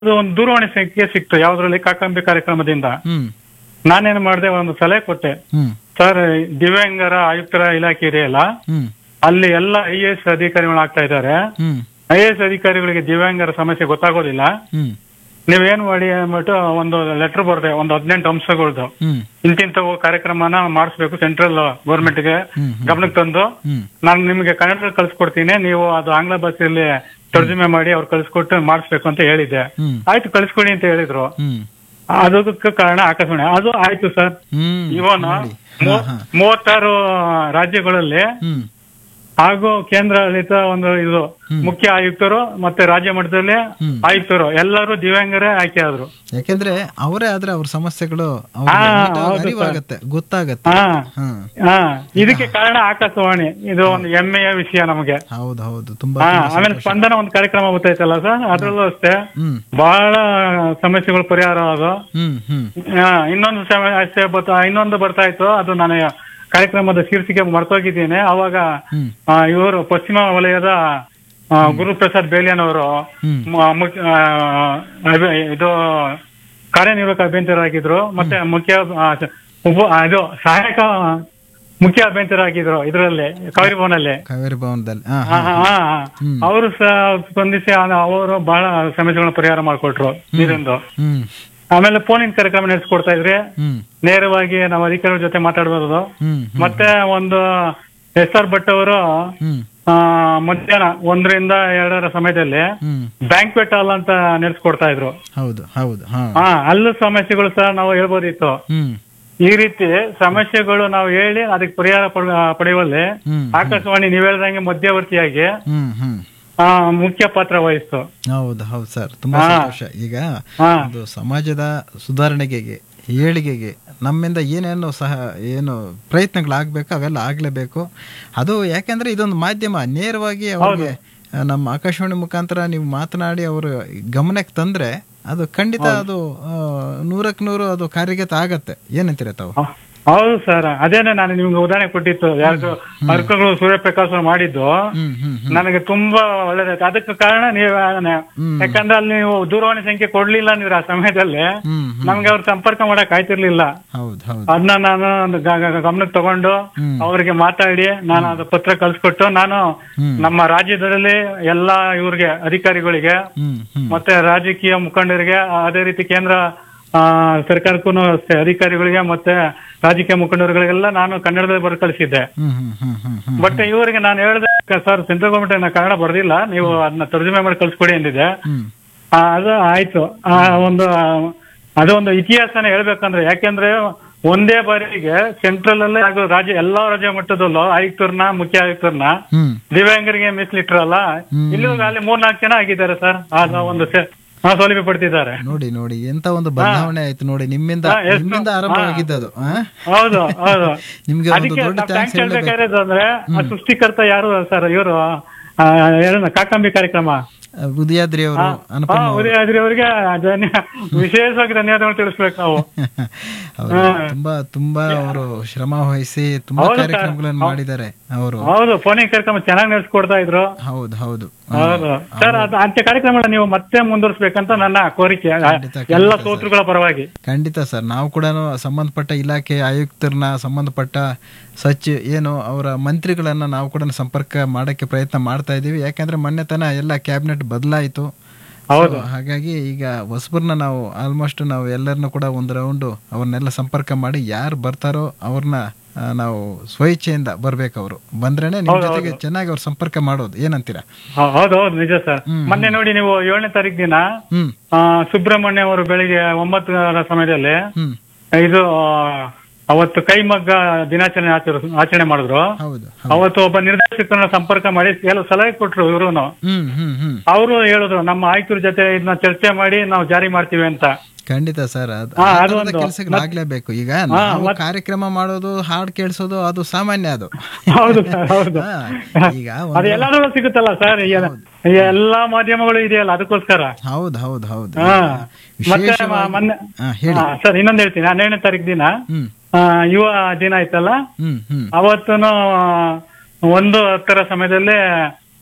ಅದು ಒಂದು ದೂರವಾಣಿ ಸಂಖ್ಯೆ ಸಿಕ್ತು ಯಾವ್ದ್ರಲ್ಲಿ ಕಾಕಂಬಿ ಕಾರ್ಯಕ್ರಮದಿಂದ ಹ್ಮ್ ನಾನೇನ್ ಮಾಡಿದೆ ಒಂದು ಸಲಹೆ ಕೊಟ್ಟೆ ಹ್ಮ್ ಸರ್ ದಿವ್ಯಾಂಗರ ಆಯುಕ್ತರ ಇಲಾಖೆ ಇದೆಯಲ್ಲ ಹ್ಮ್ ಅಲ್ಲಿ ಎಲ್ಲ ಐ ಎ ಎಸ್ ಅಧಿಕಾರಿಗಳು ಆಗ್ತಾ ಇದ್ದಾರೆ ಹ್ಮ್ ಐ ಎ ಎಸ್ ಅಧಿಕಾರಿಗಳಿಗೆ ದಿವ್ಯಾಂಗರ ಸಮಸ್ಯೆ ಗೊತ್ತಾಗೋದಿಲ್ಲ ಹ್ಮ್ ನೀವೇನ್ ಮಾಡಿ ಅಂದ್ಬಿಟ್ಟು ಒಂದು ಲೆಟರ್ ಬರ್ದೆ ಒಂದು ಹದಿನೆಂಟು ಅಂಶಗಳದ್ದು ಹ್ಮ್ ಇಂತಿಂತವು ಕಾರ್ಯಕ್ರಮನ ಮಾಡಿಸ್ಬೇಕು ಸೆಂಟ್ರಲ್ ಗೌರ್ಮೆಂಟ್ಗೆ ಹ್ಮ್ ಗಮನಕ್ಕೆ ತಂದು ಹ್ಮ್ ನಾನು ನಿಮಗೆ ಕನ್ನಡ ಕಳ್ಸಿಕೊಡ್ತೀನಿ ನೀವು ಅದು ಆಂಗ್ಲ ಭಾಷೆಯಲ್ಲಿ ತರ್ಜುಮೆ ಮಾಡಿ ಅವ್ರು ಕಳ್ಸಿಕೊಟ್ಟು ಮಾಡಿಸ್ಬೇಕು ಅಂತ ಹೇಳಿದ್ದೆ ಹ್ಮ್ ಆಯ್ತು ಕಳ್ಸ್ಕೊಡಿ ಅಂತ ಹೇಳಿದ್ರು ಹ್ಮ್ ಅದಕ್ಕೆ ಕಾರಣ ಆಕಾಶವಾಣಿ ಅದು ಆಯ್ತು ಸರ್ ಹ್ಮ್ ಇವನ್ ನೋಡಿ. ಮೂ- ಹಾ, ಹಾ. ಮೂವತ್ತಾರು ರಾಜ್ಯಗಳಲ್ಲಿ ಹ್ಮ್ ಹಾಗೂ ಕೇಂದ್ರಾಡಳಿತ ಒಂದು ಇದು ಹ್ಮ್. ಮುಖ್ಯ ಆಯುಕ್ತರು ಮತ್ತೆ ರಾಜ್ಯ ಮಟ್ಟದಲ್ಲಿ ಹ್ಮ್. ಆಯುಕ್ತರು ಎಲ್ಲರೂ ದಿವ್ಯಾಂಗರೇ ಆಯ್ಕೆ ಆದ್ರು ಯಾಕೆಂದ್ರೆ ಅವರೇ ಆದ್ರೆ ಅವ್ರ ಸಮಸ್ಯೆಗಳು ಹಾ, ಅವ್ರಿಗೆ ನೀಟಾಗಿ ಹೌದು ಸರ್. ಅರಿವಾಗತ್ತೆ ಗೊತ್ತಾಗತ್ತೆ ಹಾ ಹ್ಮ್ ಹಾ ಇದಕ್ಕೆ ಕಾರಣ ಆಕಾಶವಾಣಿ ಇದು ಒಂದು ಹೆಮ್ಮೆಯ ವಿಷಯ ನಮಗೆ ಹೌದು ಹೌದು ತುಂಬಾ ಹಾ ತುಂಬಾ ಆಮೇಲೆ ಸಂತೋಷ. ಸ್ಪಂದನ ಒಂದು ಕಾರ್ಯಕ್ರಮ ಗೊತ್ತಾಯ್ತಲ್ಲ ಸರ್ ಅದ್ರಲ್ಲೂ ಅಷ್ಟೇ ಹ್ಮ್ ಬಹಳ ಸಮಸ್ಯೆಗಳು ಪರಿಹಾರ ಅದು ಹ್ಮ್ ಹ್ಮ್ ಹಾ, ಇನ್ನೊಂದು ಸಮಸ್ಯೆ ಬರ್ತಾ ಇನ್ನೊಂದು ಬರ್ತಾ ಇತ್ತು ಅದು ನಾನು ಕಾರ್ಯಕ್ರಮದ ಶೀರ್ಷಿಕೆ ಮರ್ತೋಗಿದ್ದೀನಿ ಅವಾಗ ಹ್ಮ್ ಇವರು ಪಶ್ಚಿಮ ವಲಯದ ಆ, ಗುರುಪ್ರಸಾದ್ ಬೇಲಿಯನ್ ಅವರು ಹ್ಮ್ ಮ- ಮುಖ್ಯ- ಆ, ಅಭಿ- ಇದು ಕಾರ್ಯನಿರ್ವಾಹಕ ಅಭ್ಯಂತರಾಗಿದ್ರು ಮತ್ತೆ ಮುಖ್ಯ ಆ, ಉಪ ಆ, ಇದು ಸಹಾಯಕ ಮುಖ್ಯ ಅಭ್ಯಂತರಾಗಿದ್ರು ಇದರಲ್ಲಿ ಕಾವೇರಿ ಭವನಲ್ಲಿ ಕಾವೇರಿ ಭವನದಲ್ಲಿ ಹಾ ಹಾ ಹ್ಮ್. ಅವರು ಸಹ ಸ್ಪಂದಿಸಿ ಆ- ಅವರು ಬಹಳ ಸಮಸ್ಯೆಗಳನ್ನ ಪರಿಹಾರ ಮಾಡಿಕೊಟ್ರು ನೀರಿಂದು ಹ್ಮ್ ಆಮೇಲೆ ಫೋನಿನ ಕಾರ್ಯಕ್ರಮ ನಡೆಸ್ಕೊಡ್ತಾ ಇದ್ರಿ ಹ್ಮ್ ನೇರವಾಗಿ ನಾವು ಅಧಿಕಾರಿಗಳ ಜೊತೆ ಮಾತಾಡ್ಬೋದು ಹ್ಮ್ ಮತ್ತೆ ಒಂದು ಎಸ್ ಆರ್ ಭಟ್ ಅವರು ಹ್ಮ್ ಆ, ಮಧ್ಯಾಹ್ನ ಒಂದರಿಂದ ಎರಡರ ಸಮಯದಲ್ಲಿ ಹ್ಮ್ ಬ್ಯಾಂಕ್ವೆಟ್ ಹಾಲ್ ಅಂತ ನಡೆಸ್ಕೊಡ್ತಾ ಇದ್ರು ಹೌದು ಹೌದು ಹಾ ಹಾ ಅಲ್ಲೂ ಸಮಸ್ಯೆಗಳು ಸಹ ನಾವು ಹೇಳ್ಬೋದಿತ್ತು ಹ್ಮ್ ಈ ರೀತಿ ಸಮಸ್ಯೆಗಳು ನಾವು ಹೇಳಿ ಅದಕ್ಕೆ ಪರಿಹಾರ ಪಡ- ಪಡೆಯುವಲ್ಲಿ ಹ್ಮ್ ಆಕಾಶವಾಣಿ ನೀವ್ ಹೇಳ್ದಂಗೆ ಮಧ್ಯವರ್ತಿಯಾಗಿ ಹ್ಮ್ ಹ್ಮ್ ಆ, ಮುಖ್ಯ ಪಾತ್ರ ವಹಿಸ್ತು ಹೌದು ಹೌದು ಸರ್ ತುಂಬಾ ಹಾ. ಸಂತೋಷ ಈಗ ಹಾ ಒಂದು ಸಮಾಜದ ಸುಧಾರಣೆಗೆ ಏಳಿಗೆಗೆ ನಮ್ಮಿಂದ ಏನೇನು ಸಹ ಏನು ಪ್ರಯತ್ನಗಳಾಗಬೇಕು ಅವೆಲ್ಲ ಆಗಲೇಬೇಕು ಅದು ಯಾಕೆಂದ್ರೆ ಇದೊಂದು ಮಾಧ್ಯಮ ನೇರವಾಗಿ ಅವ್ರಿಗೆ ಆ, ನಮ್ಮ ಆಕಾಶವಾಣಿ ಮುಖಾಂತರ ನೀವು ಮಾತನಾಡಿ ಅವರು ಗಮನಕ್ಕೆ ತಂದ್ರೆ ಅದು ಖಂಡಿತ ಅದು ಆ, ನೂರಕ್ಕೆ ನೂರು ಅದು ಕಾರ್ಯಗತ ಆಗತ್ತೆ ಏನಂತೀರ ತಾವು ಹ- ಹೌದು ಸರ್ ಅದೇನೆ ನಾನು ನಿಮ್ಗೆ ಉದಾಹರಣೆ ಕೊಟ್ಟಿತ್ತು ಯಾರು ಅರ್ಕಗಳು ಸೂರ್ಯಪ್ರಕಾಶ್ ಅವ್ರು ಮಾಡಿದ್ದು ಹ್ಮ್ ಹ್ಮ್ ಹ್ಮ್ ನನಗೆ ತುಂಬಾ ಒಳ್ಳೇದಾಯ್ತು ಅದಕ್ಕೆ ಕಾರಣ ನೀವು ಹ್ಮ್. ಯಾಕಂದ್ರೆ ಅಲ್ಲಿ ನೀವು ದೂರವಾಣಿ ಸಂಖ್ಯೆ ಕೊಡ್ಲಿಲ್ಲ ನೀವು ಆ ಸಮಯದಲ್ಲಿ ಹ್ಮ್ ಹ್ಮ್ ನಮ್ಗೆ ಅವ್ರ ಸಂಪರ್ಕ ಮಾಡಕ್ ಆಯ್ತಿರ್ಲಿಲ್ಲ ಹೌದು ಹೌದು ಅದನ್ನ ನಾನು ಒಂದು ಗ- ಗ- ಗಮನಕ್ಕೆ ತಗೊಂಡು ಹ್ಮ್. ಅವ್ರಿಗೆ ಮಾತಾಡಿ ನಾನು ಅದು ಪತ್ರ ಕಳ್ಸಿಕೊಟ್ಟು ನಾನು ಹ್ಮ್. ನಮ್ಮ ರಾಜ್ಯದಲ್ಲಿ ಎಲ್ಲಾ ಇವ್ರಿಗೆ ಅಧಿಕಾರಿಗಳಿಗೆ ಹ್ಮ್ ಹ್ಮ್ ಮತ್ತೆ ರಾಜಕೀಯ ಮುಖಂಡರಿಗೆ ಅದೇ ರೀತಿ ಕೇಂದ್ರ ಆ, ಸರ್ಕಾರಕ್ಕೂ ಅಷ್ಟೇ ಅಧಿಕಾರಿಗಳಿಗೆ ಮತ್ತೆ ರಾಜಕೀಯ ಮುಖಂಡರುಗಳಿಗೆಲ್ಲ ನಾನು ಕನ್ನಡದಲ್ಲಿ ಬರೆದು ಕಳಿಸಿದ್ದೆ ಹ್ಮ್ ಹ್ಮ್ ಹ್ಮ್ ಹ್ಮ್ ಹ್ಮ್ ಬಟ್ ಇವರಿಗೆ ನಾನು ಹೇಳಿದೆ ಸರ್ ಸೆಂಟ್ರಲ್ ಗೌರ್ಮೆಂಟ್ ನಾನು ಕನ್ನಡ ಬರ್ದಿಲ್ಲ ನೀವು ಅದನ್ನ ತರ್ಜುಮೆ ಮಾಡಿ ಕಳ್ಸಿಕೊಡಿ ಅಂದಿದ್ದೆ ಹ್ಮ್ ಆ, ಅದು ಆಯ್ತು ಆ ಒಂದು ಆ, ಅದು ಒಂದು ಇತಿಹಾಸನ ಹೇಳ್ಬೇಕಂದ್ರೆ ಯಾಕೆಂದ್ರೆ ಒಂದೇ ಬಾರಿಗೆ ಸೆಂಟ್ರಲ್ ಅಲ್ಲೇ ಹಾಗೂ ರಾಜ್ಯ ಎಲ್ಲಾ ರಾಜ್ಯ ಮಟ್ಟದಲ್ಲೂ ಆಯುಕ್ತರನ್ನ ಮುಖ್ಯ ಆಯುಕ್ತರನ್ನ ಹ್ಮ್ ದಿವ್ಯಾಂಗರಿಗೆ ಮೀಸಲಿಟ್ರಲ್ಲ ಹ್ಮ್. ಇಲ್ಲಿ ಅಲ್ಲಿ ಮೂರ್ನಾಲ್ಕು ಜನ ಆಗಿದ್ದಾರೆ ಸರ್ ಆಗ ಒಂದು ಸೆ- ಆ, ಸೌಲಭ್ಯ ಪಡ್ತಿದ್ದಾರೆ ನೋಡಿ ನೋಡಿ ಎಂತ ಒಂದು ಬದಲಾವಣೆ ಆಯ್ತು ನೋಡಿ ನಿಮ್ಮಿಂದ ಹಾ, ಎಷ್ಟು? ನಿಮ್ಮಿಂದ ಆರಂಭವಾಗಿದ್ದದು ಆ? ಹೌದು ಹೌದು ನಿಮ್ಗೆ ಒಂದು ಅದಕ್ಕೆ ದೊಡ್ಡ ನಾವು ಥ್ಯಾಂಕ್ಸ್ ಥ್ಯಾಂಕ್ಸ್ ಹೇಳ್ಬೇಕಾಗಿರೋದು ಅಂದ್ರೆ ಆ ಸೃಷ್ಟಿಕರ್ತ ಯಾರು ಸರ್ ಇವರು ಕಾಕಂಬಿ ಕಾರ್ಯಕ್ರಮ ಉದಯಾದ್ರಿ ಅವರು ಹಾ, ಅನುಪಮ ಅವರು ಉದಯಾದ್ರಿ ಅವರಿಗೆ ಧನ್ಯ ವಿಶೇಷವಾಗಿ ಧನ್ಯವಾದಗಳು ತಿಳಿಸ್ಬೇಕು ನಾವು ಅವರು ತುಂಬಾ ತುಂಬಾ ಅವರು ಶ್ರಮ ವಹಿಸಿ ತುಂಬಾ ಹೌದು ಸರ್. ಕಾರ್ಯಕ್ರಮಗಳನ್ನು ಮಾಡಿದ್ದಾರೆ ಅವರು ಹೌದು ಫೋನಿಂಗ್ ಕಾರ್ಯಕ್ರಮ ಚೆನ್ನಾಗಿ ನಡೆಸ್ಕೊಡ್ತಾ ಇದ್ರು ಹೌದು ಹೌದು ಹೌದು ಸರ್ ಅದು ಅಂತ್ಯ ಕಾರ್ಯಕ್ರಮ ನೀವು ಮತ್ತೆ ಮುಂದುವರಿಸಬೇಕಂತ ನನ್ನ ಕೋರಿಕೆ ಖಂಡಿತ, ಖಂಡಿತ ಎಲ್ಲ ಸರ್. ಸೋತೃಗಳ ಪರವಾಗಿ ಖಂಡಿತ ಸರ್ ನಾವು ಕೂಡ ಸಂಬಂಧಪಟ್ಟ ಇಲಾಖೆ ಆಯುಕ್ತರನ್ನ ಸಂಬಂಧಪಟ್ಟ ಸಚ್ ಏನು ಅವರ ಮಂತ್ರಿಗಳನ್ನ ನಾವು ಕೂಡ ಸಂಪರ್ಕ ಮಾಡಕ್ಕೆ ಪ್ರಯತ್ನ ಮಾಡ್ತಾ ಇದ್ದೀವಿ ಯಾಕಂದ್ರೆ ಮೊನ್ನೆ ತನ ಎಲ್ಲ ಕ್ಯಾಬಿನೆಟ್ ಬದಲಾಯಿತು ಹೌದು. ಹಾಗಾಗಿ ಈಗ ಹೊಸಬರ್ನ ನಾವು ಆಲ್ಮೋಸ್ಟ್ ನಾವು ಎಲ್ಲರನ್ನು ಕೂಡ ಒಂದು ರೌಂಡು ಅವ್ರನ್ನೆಲ್ಲ ಸಂಪರ್ಕ ಮಾಡಿ ಯಾರು ಬರ್ತಾರೋ ಅವ್ರನ್ನ ಆ, ನಾವು ಸ್ವಇಚ್ಛೆಯಿಂದ ಬರ್ಬೇಕು ಅವರು ಬಂದ್ರೇನೆ ನಿಮ್ ಜೊತೆಗೆ ಚೆನ್ನಾಗಿ ಅವ್ರ ಸಂಪರ್ಕ ಮಾಡೋದು ಏನಂತೀರಾ ಹೌ- ಹೌದು ಹೌದು ನಿಜ ಸರ್ ಹ್ಮ್. ಮೊನ್ನೆ ನೋಡಿ ನೀವು ಏಳನೇ ತಾರೀಕು ದಿನ ಹ್ಮ್ ಆ, ಸುಬ್ರಹ್ಮಣ್ಯ ಅವರು ಬೆಳಿಗ್ಗೆ ಒಂಬತ್ತರ ಸಮಯದಲ್ಲಿ ಹ್ಮ್ ಇದು ಆ, ಅವತ್ತು ಕೈಮಗ್ಗ ದಿನಾಚರಣೆ ಆಚರ ಆಚರಣೆ ಮಾಡಿದ್ರು ಹೌದು ಅವತ್ತು ಒಬ್ಬ ನಿರ್ದೇಶಕರನ್ನ ಸಂಪರ್ಕ ಮಾಡಿ ಕೆಲವು ಸಲಹೆ ಕೊಟ್ರು ಇವರು ಹ್ಮ್ ಹ್ಮ್ ಹ್ಮ್ ಅವರು ಹೇಳಿದ್ರು ನಮ್ಮ ಆಯುಕ್ತರ ಜೊತೆ ಇದನ್ನ ಚರ್ಚೆ ಮಾಡಿ ನಾವು ಜಾರಿ ಮಾಡ್ತೀವಿ ಅಂತ ಖಂಡಿತ ಸರ್ ಅದು ಹಾ, ಆ ಅದು ಥರದ ಒಂದು. ಕೆಲ್ಸಗಳಾಗ್ಲೇಬೇಕು ಈಗ ನಾವು ಕಾರ್ಯಕ್ರಮ ಮಾಡೋದು ಹಾಡ್ ಕೇಳಿಸೋದು ಅದು ಸಾಮಾನ್ಯ ಅದು ಹೌದು ಸರ್ ಹೌದು ಹಾ, ಈಗ ಅದು ಒಂದು- ಎಲ್ಲಾದ್ರೂ ಸಿಗುತ್ತಲ್ಲ ಸರ್ ಎಲ್ಲಾ ಮಾಧ್ಯಮಗಳು ಇದೆಯಲ್ಲ ಅದಕ್ಕೋಸ್ಕರ ಹೌದು ಹೌದು ಹೌದು ಹಾ ಮತ್ತೆ ಮ- ವಿಶೇಷವಾಗಿ- ಮೊನ್ನೆ ಹಾ, ಹೇಳಿ ಹಾ, ಸರ್ ಇನ್ನೊಂದ್ ಹೇಳ್ತೀನಿ ಹನ್ನೆರಡನೇ ತಾರೀಕು ದಿನ ಹ್ಮ್ ಆ, ಯುವ ದಿನ ಆಯ್ತಲ್ಲ ಹ್ಮ್ ಹ್ಮ್ ಅವತ್ತೂ ಒಂದು ಹತ್ತರ ಸಮಯದಲ್ಲಿ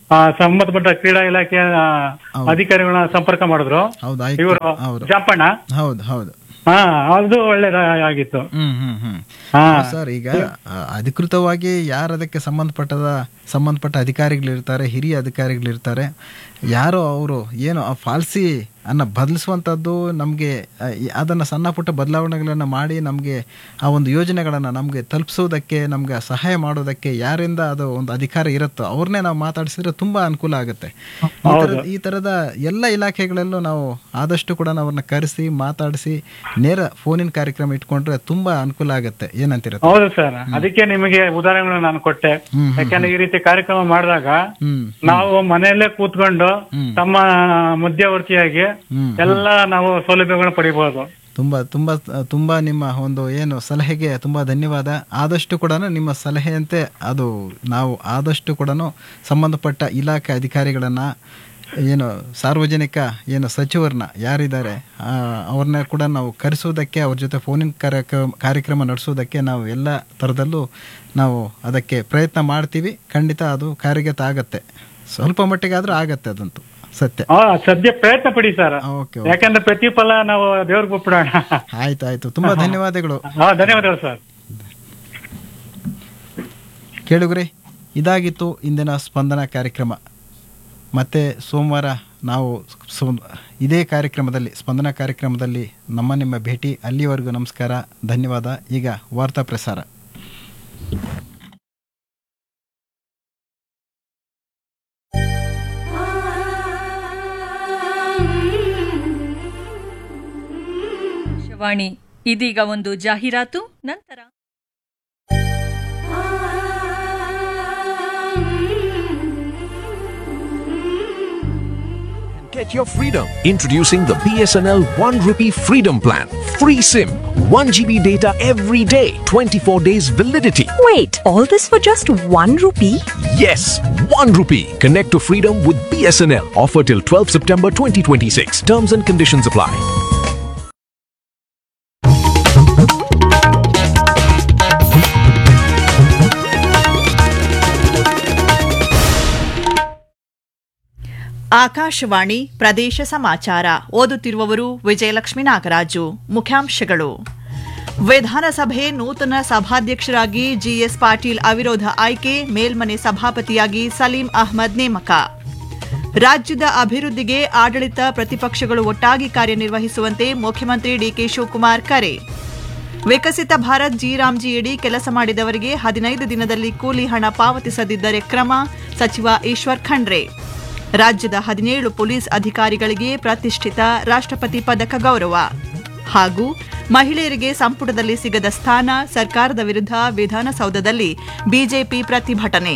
ಆ, ಸಂಬಂಧಪಟ್ಟ ಕ್ರೀಡಾ ಇಲಾಖೆಯ ಆ, ಹೌದು. ಅಧಿಕಾರಿಗಳನ್ನ ಸಂಪರ್ಕ ಮಾಡಿದ್ರು ಹೌದು ಆಯ್ತು ಇವರು ಹೌದು ಜಾಪಣ್ಣ ಹೌದು ಹೌದು ಹಾ ಅದು ಒಳ್ಳೇದಾಗಿತ್ತು ಹ್ಮ್ ಹ್ಮ್ ಹ್ಮ್ ಹಾ ಸರ್ ಈಗ ಆ, ಅಧಿಕೃತವಾಗಿ ಯಾರು ಅದಕ್ಕೆ ಸಂಬಂಧಪಟ್ಟದ ಸಂಬಂಧಪಟ್ಟ ಅಧಿಕಾರಿಗಳಿರ್ತಾರೆ ಹಿರಿಯ ಅಧಿಕಾರಿಗಳಿರ್ತಾರೆ ಯಾರೋ ಅವರು ಏನು ಆ ಫಾಲ್ಸಿ ಅನ್ನ ಬದಲಿಸುವಂಥದ್ದು ನಮಗೆ ಅದನ್ನು ಸಣ್ಣ ಪುಟ್ಟ ಬದಲಾವಣೆಗಳನ್ನು ಮಾಡಿ ನಮಗೆ ಆ ಒಂದು ಯೋಜನೆಗಳನ್ನು ನಮಗೆ ತಲುಪಿಸೋದಕ್ಕೆ ನಮಗೆ ಸಹಾಯ ಮಾಡೋದಕ್ಕೆ ಯಾರಿಂದ ಅದು ಒಂದು ಅಧಿಕಾರ ಇರುತ್ತೋ ಅವ್ರನ್ನೇ ನಾವು ಮಾತಾಡಿಸಿದ್ರೆ ತುಂಬ ಅನುಕೂಲ ಆಗುತ್ತೆ ಈ ಥರದ ಈ ಥರದ ಎಲ್ಲ ಇಲಾಖೆಗಳಲ್ಲೂ ನಾವು ಆದಷ್ಟು ಕೂಡ ಅವ್ರನ್ನ ಕರೆಸಿ ಮಾತಾಡಿಸಿ ನೇರ ಫೋನಿನ ಕಾರ್ಯಕ್ರಮ ಇಟ್ಕೊಂಡ್ರೆ ತುಂಬಾ ಅನುಕೂಲ ಆಗುತ್ತೆ ಏನಂತೀರ ಹೌದು ಸರ್ ಅದಕ್ಕೆ ನಿಮಗೆ ಉದಾಹರಣೆಗಳನ್ನ ನಾನು ಕೊಟ್ಟೆ ಹ್ಮ್, ಯಾಕಂದ್ರೆ ಈ ರೀತಿ ಕಾರ್ಯಕ್ರಮ ಮಾಡಿದಾಗ ಹ್ಮ್ ನಾವು ಮನೆಯಲ್ಲೇ ಕೂತ್ಕೊಂಡು ತಮ್ಮ ಮಧ್ಯವರ್ತಿಯಾಗಿ ಹ್ಮ್ ಎಲ್ಲ ನಾವು ಸೌಲಭ್ಯಗಳನ್ನ ಪಡಿಬಹುದು ತುಂಬ ತುಂಬ ತುಂಬ ನಿಮ್ಮ ಒಂದು ಏನು ಸಲಹೆಗೆ ತುಂಬ ಧನ್ಯವಾದ ಆದಷ್ಟು ಕೂಡ ನಿಮ್ಮ ಸಲಹೆಯಂತೆ ಅದು ನಾವು ಆದಷ್ಟು ಕೂಡ ಸಂಬಂಧಪಟ್ಟ ಇಲಾಖೆ ಅಧಿಕಾರಿಗಳನ್ನು ಏನು ಸಾರ್ವಜನಿಕ ಏನು ಸಚಿವರನ್ನ ಯಾರಿದ್ದಾರೆ ಆ, ಅವ್ರನ್ನ ಕೂಡ ನಾವು ಕರೆಸೋದಕ್ಕೆ ಅವ್ರ ಜೊತೆ ಫೋನಿನ ಕಾರ್ಯಕ್ರಮ ಕಾರ್ಯಕ್ರಮ ನಡೆಸೋದಕ್ಕೆ ನಾವು ಎಲ್ಲ ಥರದಲ್ಲೂ ನಾವು ಅದಕ್ಕೆ ಪ್ರಯತ್ನ ಮಾಡ್ತೀವಿ ಖಂಡಿತ ಅದು ಕಾರ್ಯಗತ ಆಗತ್ತೆ ಸ್ವಲ್ಪ ಮಟ್ಟಿಗೆ ಆದರೂ ಆಗತ್ತೆ ಅದಂತೂ ಸತ್ಯ ಹಾ ಸದ್ಯ ಪ್ರಯತ್ನ ಪಡಿ ಸರ್ ಓಕೆ ಯಾಕಂದ್ರೆ ಪ್ರತಿಫಲ ನಾವು ದೇವ್ರಿಗೆ ಒಪ್ಪಿಡೋಣ ಆಯ್ತು ಆಯ್ತು ತುಂಬ ಧನ್ಯವಾದಗಳು ಹಾ ಧನ್ಯವಾದಗಳು ಸರ್ ಕೇಳುಗರೆ ಇದಾಗಿತ್ತು ಇಂದಿನ ಸ್ಪಂದನ ಕಾರ್ಯಕ್ರಮ ಮತ್ತೆ ಸೋಮವಾರ ನಾವು ಸೋ ಇದೇ ಕಾರ್ಯಕ್ರಮದಲ್ಲಿ ಸ್ಪಂದನ ಕಾರ್ಯಕ್ರಮದಲ್ಲಿ ನಮ್ಮ ನಿಮ್ಮ ಭೇಟಿ ಅಲ್ಲಿವರೆಗೂ ನಮಸ್ಕಾರ ಧನ್ಯವಾದ ಈಗ ವಾರ್ತಾ ಪ್ರಸಾರ ಆಕಾಶವಾಣಿ ಇದೀಗ ಒಂದು ಜಾಹೀರಾತು ನಂತರ Get your freedom. Introducing the BSNL 1 rupee freedom plan. Free SIM, 1 GB data every day, 24 days validity. Wait, all this for just one rupee? Yes, 1 rupee. Connect to freedom with BSNL. Offer till 12 September 2026. Terms and conditions apply. Akashvani ಪ್ರದೇಶ ಸಮಾಚಾರ ಓದುತ್ತಿರುವವರು ವಿಜಯಲಕ್ಷ್ಮಿ ನಾಗರಾಜು ಮುಖ್ಯಾಂಶಗಳು ವಿಧಾನಸಭೆ ನೂತನ ಸಭಾಧ್ಯಕ್ಷರಾಗಿ GS Patil ಅವಿರೋಧ ಆಯ್ಕೆ ಮೇಲ್ಮನೆ ಸಭಾಪತಿಯಾಗಿ ಸಲೀಂ ಅಹ್ಮದ್ ನೇಮಕ ರಾಜ್ಯದ ಅಭಿವೃದ್ಧಿಗೆ ಆಡಳಿತ ಪ್ರತಿಪಕ್ಷಗಳು ಒಟ್ಟಾಗಿ ಕಾರ್ಯನಿರ್ವಹಿಸುವಂತೆ ಮುಖ್ಯಮಂತ್ರಿ ಡಿಕೆ ಶಿವಕುಮಾರ್ ಕರೆ ವಿಕಸಿತ ಭಾರತ್ ಜಿರಾಮ್ಜಿಯಡಿ ಕೆಲಸ ಮಾಡಿದವರಿಗೆ ಹದಿನೈದು ದಿನದಲ್ಲಿ ಕೂಲಿ ಹಣ ಪಾವತಿಸದಿದ್ದರೆ ಕ್ರಮ ಸಚಿವ ಈಶ್ವರ್ ಖಂಡ್ರೆ ರಾಜ್ಯದ ಹದಿನೇಳು ಪೊಲೀಸ್ ಅಧಿಕಾರಿಗಳಿಗೆ ಪ್ರತಿಷ್ಠಿತ ರಾಷ್ಟ್ರಪತಿ ಪದಕ ಗೌರವ ಹಾಗೂ ಮಹಿಳೆಯರಿಗೆ ಸಂಪುಟದಲ್ಲಿ ಸಿಗದ ಸ್ಥಾನ ಸರ್ಕಾರದ ವಿರುದ್ಧ ವಿಧಾನಸೌಧದಲ್ಲಿ ಬಿಜೆಪಿ ಪ್ರತಿಭಟನೆ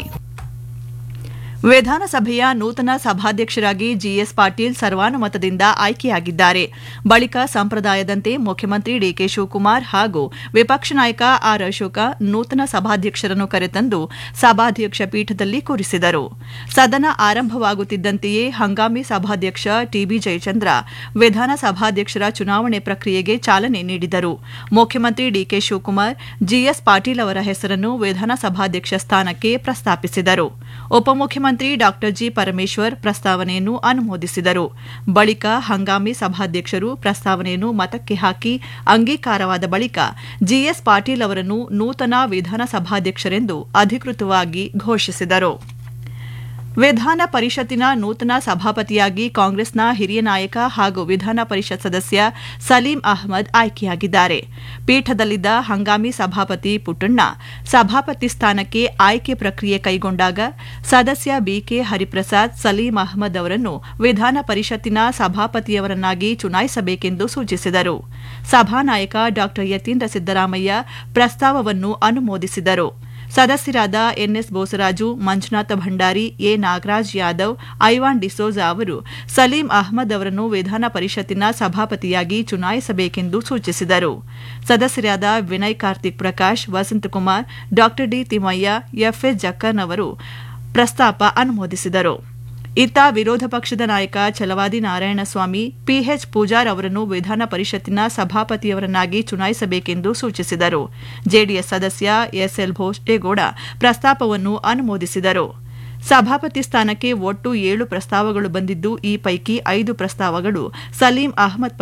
ವಿಧಾನಸಭೆಯ ನೂತನ ಸಭಾಧ್ಯಕ್ಷರಾಗಿ ಜಿಎಸ್ ಪಾಟೀಲ್ ಸರ್ವಾನುಮತದಿಂದ ಆಯ್ಕೆಯಾಗಿದ್ದಾರೆ ಬಳಿಕ ಸಂಪ್ರದಾಯದಂತೆ ಮುಖ್ಯಮಂತ್ರಿ ಡಿಕೆ ಶಿವಕುಮಾರ್ ಹಾಗೂ ವಿಪಕ್ಷ ನಾಯಕ ಆರ್ ಅಶೋಕ ನೂತನ ಸಭಾಧ್ಯಕ್ಷರನ್ನು ಕರೆತಂದು ಸಭಾಧ್ಯಕ್ಷ ಪೀಠದಲ್ಲಿ ಕೂರಿಸಿದರು ಸದನ ಆರಂಭವಾಗುತ್ತಿದ್ದಂತೆಯೇ ಹಂಗಾಮಿ ಸಭಾಧ್ಯಕ್ಷ ಟಿಬಿ ಜಯಚಂದ್ರ ವಿಧಾನಸಭಾಧ್ಯಕ್ಷರ ಚುನಾವಣೆ ಪ್ರಕ್ರಿಯೆಗೆ ಚಾಲನೆ ನೀಡಿದರು ಮುಖ್ಯಮಂತ್ರಿ ಡಿಕೆ ಶಿವಕುಮಾರ್ ಜಿಎಸ್ ಪಾಟೀಲ್ ಅವರ ಹೆಸರನ್ನು ವಿಧಾನಸಭಾಧ್ಯಕ್ಷ ಸ್ಥಾನಕ್ಕೆ ಪ್ರಸ್ತಾಪಿಸಿದರು ಉಪಮುಖ್ಯಮಂತ್ರಿ ಡಾ ಜಿ ಪರಮೇಶ್ವರ್ ಪ್ರಸ್ತಾವನೆಯನ್ನು ಅನುಮೋದಿಸಿದರು ಬಳಿಕ ಹಂಗಾಮಿ ಸಭಾಧ್ಯಕ್ಷರು ಪ್ರಸ್ತಾವನೆಯನ್ನು ಮತಕ್ಕೆ ಹಾಕಿ ಅಂಗೀಕಾರವಾದ ಬಳಿಕ ಜಿಎಸ್ ಪಾಟೀಲ್ ಅವರನ್ನು ನೂತನ ವಿಧಾನಸಭಾಧ್ಯಕ್ಷರೆಂದು ಅಧಿಕೃತವಾಗಿ ಘೋಷಿಸಿದರು ವಿಧಾನ ಪರಿಷತ್ತಿನ ನೂತನ ಸಭಾಪತಿಯಾಗಿ ಕಾಂಗ್ರೆಸ್ನ ಹಿರಿಯ ನಾಯಕ ಹಾಗೂ ವಿಧಾನ ಪರಿಷತ್ ಸದಸ್ಯ ಸಲೀಂ ಅಹ್ಮದ್ ಆಯ್ಕೆಯಾಗಿದ್ದಾರೆ ಪೀಠದಲ್ಲಿದ್ದ ಹಂಗಾಮಿ ಸಭಾಪತಿ ಪುಟ್ಟಣ್ಣ ಸಭಾಪತಿ ಸ್ಥಾನಕ್ಕೆ ಆಯ್ಕೆ ಪ್ರಕ್ರಿಯೆ ಕೈಗೊಂಡಾಗ ಸದಸ್ಯ ಬಿಕೆ ಹರಿಪ್ರಸಾದ್ ಸಲೀಂ ಅಹ್ಮದ್ ಅವರನ್ನು ವಿಧಾನ ಪರಿಷತ್ತಿನ ಸಭಾಪತಿಯವರನ್ನಾಗಿ ಚುನಾಯಿಸಬೇಕೆಂದು ಸೂಚಿಸಿದರು ಸಭಾನಾಯಕ ಡಾ ಯತೀಂದ್ರ ಸಿದ್ದರಾಮಯ್ಯ ಪ್ರಸ್ತಾವವನ್ನು ಅನುಮೋದಿಸಿದರು ಸದಸ್ಯರಾದ ಎನ್ಎಸ್ ಬೋಸರಾಜು ಮಂಜುನಾಥ ಭಂಡಾರಿ ಎ ನಾಗರಾಜ್ ಯಾದವ್ ಐವಾನ್ ಡಿಸೋಜಾ ಅವರು ಸಲೀಂ ಅಹ್ಮದ್ ಅವರನ್ನು ವಿಧಾನ ಪರಿಷತ್ತಿನ ಸಭಾಪತಿಯಾಗಿ ಚುನಾಯಿಸಬೇಕೆಂದು ಸೂಚಿಸಿದರು ಸದಸ್ಯರಾದ ವಿನಯ್ ಕಾರ್ತಿಕ್ ಪ್ರಕಾಶ್ ವಸಂತಕುಮಾರ್ ಡಾ ಡಿ ತಿಮ್ಮಯ್ಯ ಎಫ್ಎಸ್ ಜಕ್ಕನ್ ಅವರು ಪ್ರಸ್ತಾಪ ಅನುಮೋದಿಸಿದರು ಇತ್ತ ವಿರೋಧ ಪಕ್ಷದ ನಾಯಕ ಛಲವಾದಿ ನಾರಾಯಣಸ್ವಾಮಿ ಪಿಎಚ್ ಪೂಜಾರ್ ಅವರನ್ನು ವಿಧಾನ ಪರಿಷತ್ತಿನ ಸಭಾಪತಿಯವರನ್ನಾಗಿ ಚುನಾಯಿಸಬೇಕೆಂದು ಸೂಚಿಸಿದರು ಜೆಡಿಎಸ್ ಸದಸ್ಯ ಎಸ್ಎಲ್ ಭೋಷ್ಟೇಗೌಡ ಪ್ರಸ್ತಾಪವನ್ನು ಅನುಮೋದಿಸಿದರು ಸಭಾಪತಿ ಸ್ಥಾನಕ್ಕೆ ಒಟ್ಟು ಏಳು ಪ್ರಸ್ತಾವಗಳು ಬಂದಿದ್ದು ಈ ಪೈಕಿ ಐದು ಪ್ರಸ್ತಾವಗಳು ಸಲೀಂ ಅಹಮದ್